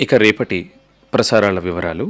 ఇక రేపటి ప్రసారాల వివరాలు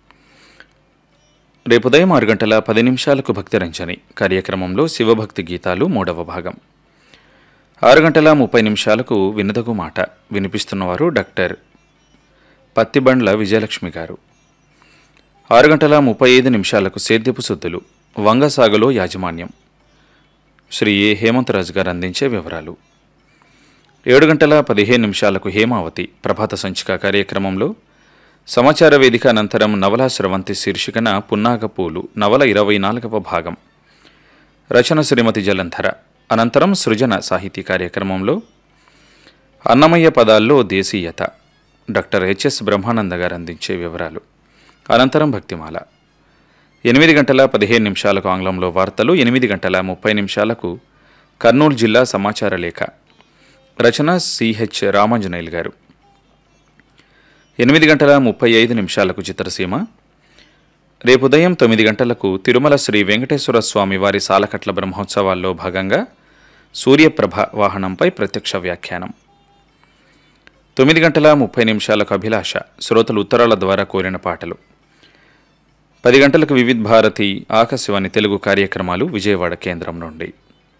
రేపు ఉదయం ఆరు గంటల పది నిమిషాలకు భక్తిరంజని కార్యక్రమంలో శివభక్తి గీతాలు మూడవ భాగం ఆరు గంటల ముప్పై నిమిషాలకు వినదగు మాట వినిపిస్తున్నవారు డాక్టర్ పత్తిబండ్ల విజయలక్ష్మి గారు ఆరు గంటల ముప్పై ఐదు నిమిషాలకు సేద్యపు సుద్దులు వంగసాగులో యాజమాన్యం శ్రీ ఏ హేమంతరాజు గారు అందించే వివరాలు ఏడు గంటల పదిహేను నిమిషాలకు హేమావతి ప్రభాత సంచిక కార్యక్రమంలో సమాచార వేదిక అనంతరం నవలా స్రవంతి శీర్షికన పున్నాగపూలు నవల ఇరవై నాలుగవ భాగం రచన శ్రీమతి జలంధర అనంతరం సృజన సాహితీ కార్యక్రమంలో అన్నమయ్య పదాల్లో దేశీయత డాక్టర్ హెచ్ఎస్ బ్రహ్మానంద గారు అందించే వివరాలు అనంతరం భక్తిమాల ఎనిమిది గంటల పదిహేను నిమిషాలకు ఆంగ్లంలో వార్తలు ఎనిమిది గంటల ముప్పై నిమిషాలకు కర్నూలు జిల్లా సమాచార లేఖ రచన సిహెచ్ రామాంజనేయులు గారు ఎనిమిది గంటల ముప్పై ఐదు నిమిషాలకు చిత్రసీమ రేపు ఉదయం తొమ్మిది గంటలకు తిరుమల శ్రీ వెంకటేశ్వర స్వామి వారి సాలకట్ల బ్రహ్మోత్సవాల్లో భాగంగా సూర్యప్రభ వాహనంపై ప్రత్యక్ష వ్యాఖ్యానం తొమ్మిది గంటల ముప్పై నిమిషాలకు అభిలాష శ్రోతలు ఉత్తరాల ద్వారా కోరిన పాటలు పది గంటలకు వివిధ్ భారతి ఆకాశవాణి తెలుగు కార్యక్రమాలు విజయవాడ కేంద్రం నుండి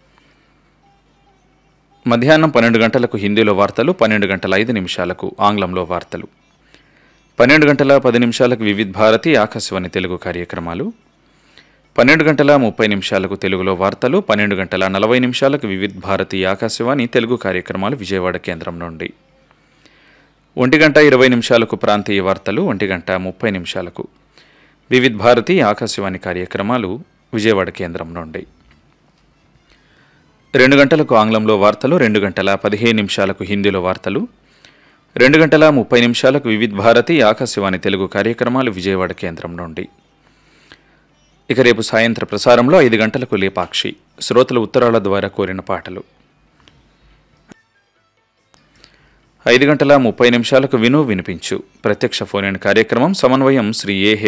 మధ్యాహ్నం పన్నెండు గంటలకు హిందీలో వార్తలు పన్నెండు గంటల ఐదు నిమిషాలకు ఆంగ్లంలో వార్తలు పన్నెండు గంటల పది నిమిషాలకు వివిధ్ భారతి ఆకాశవాణి తెలుగు కార్యక్రమాలు పన్నెండు గంటల ముప్పై నిమిషాలకు తెలుగులో వార్తలు పన్నెండు గంటల నలభై నిమిషాలకు వివిధ్ భారతి ఆకాశవాణి తెలుగు కార్యక్రమాలు విజయవాడ కేంద్రం నుండి ఒంటి గంట ఇరవై నిమిషాలకు ప్రాంతీయ వార్తలు ఒంటి గంట ముప్పై నిమిషాలకు వివిధ్ భారతి ఆకాశవాణి కార్యక్రమాలు విజయవాడ కేంద్రం నుండి రెండు గంటలకు ఆంగ్లంలో వార్తలు రెండు గంటల పదిహేను నిమిషాలకు హిందీలో వార్తలు రెండు గంటల ముప్పై నిమిషాలకు వివిధ్ భారతి ఆకాశవాణి తెలుగు కార్యక్రమాలు విజయవాడ కేంద్రం నుండి ఇక రేపు సాయంత్ర ప్రసారంలో ఐదు గంటలకు లేపాక్షి శ్రోతల ఉత్తరాల ద్వారా కోరిన పాటలు ఐదు గంటల ముప్పై నిమిషాలకు విను వినిపించు ప్రత్యక్ష ఫోన్ ఇన్ కార్యక్రమం సమన్వయం శ్రీ ఏ